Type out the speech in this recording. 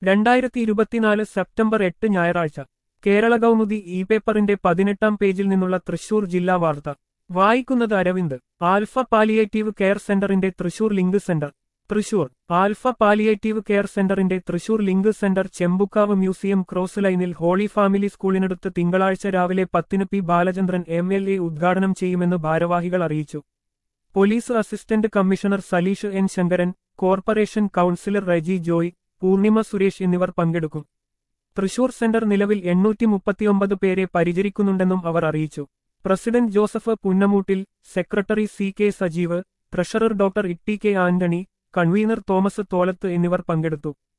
രണ്ടായിരത്തി ഇരുപത്തിനാല് സെപ്റ്റംബർ എട്ട് ഞായറാഴ്ച കേരള കൗമുദി ഇ പേപ്പറിന്റെ പതിനെട്ടാം പേജിൽ നിന്നുള്ള തൃശൂർ ജില്ലാ വാർത്ത വായിക്കുന്നത് അരവിന്ദ് ആൽഫ പാലിയേറ്റീവ് കെയർ സെന്ററിന്റെ Thrissur link centre Thrissur Alpha palliative care സെന്ററിന്റെ Thrissur link centre Chembukkavu museum cross ലൈനിൽ ഹോളി ഫാമിലി സ്കൂളിനടുത്ത് തിങ്കളാഴ്ച രാവിലെ പത്തിന് P Balachandran M L A ഉദ്ഘാടനം ചെയ്യുമെന്ന് ഭാരവാഹികൾ അറിയിച്ചു police assistant commissioner Saleesh N Sankaran corporation councillor Reji Joy Poornima Suresh എന്നിവർ പങ്കെടുക്കും തൃശൂർ സെന്റർ നിലവിൽ എണ്ണൂറ്റി മുപ്പത്തിയൊമ്പത് പേരെ പരിചരിക്കുന്നുണ്ടെന്നും അവർ അറിയിച്ചു president Joseph Punnamoottil secretary C K Sajeev treasurer doctor Itty K Antony convener Thomas Tholath എന്നിവർ പങ്കെടുത്തു